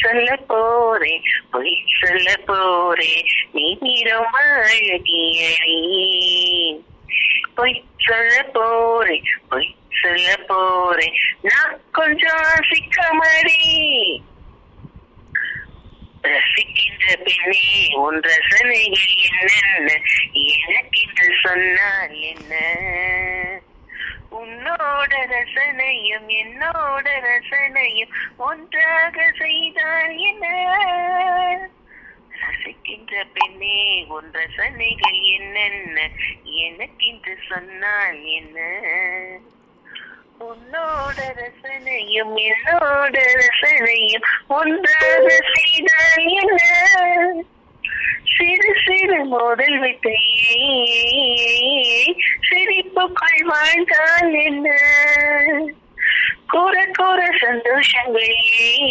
சொல்ல போறேன் பொய் சொல்ல போறேன் நீ ரொம்ப அழகியடி பொய் சொல்ல போறேன் பொய் சொல்ல போறேன் நான் கொஞ்சம் சிக்கமடி ரசிக்கின்ற பெண்ணே உன் ரசனைகள் என்னென்ன எனக்கென்று சொன்னால் என்ன உன்னோட ரசனையும் என்னோட ரசனையும் ஒன்றாக செய்தால் என்ன ரசிக்கின்ற பெண்ணே உன் ரசனைகள் என்னென்ன எனக்கென்று சொன்னால் என்ன உன்னோட ரசனையும் என்னோட ரசனையும் ஒன்றாக செய்தால் என்ன சிறு சிறு மோதல் விட்டு சிரிப்புக்குள் வாழ்ந்தால் என்ன கூற கூற சந்தோஷங்கள்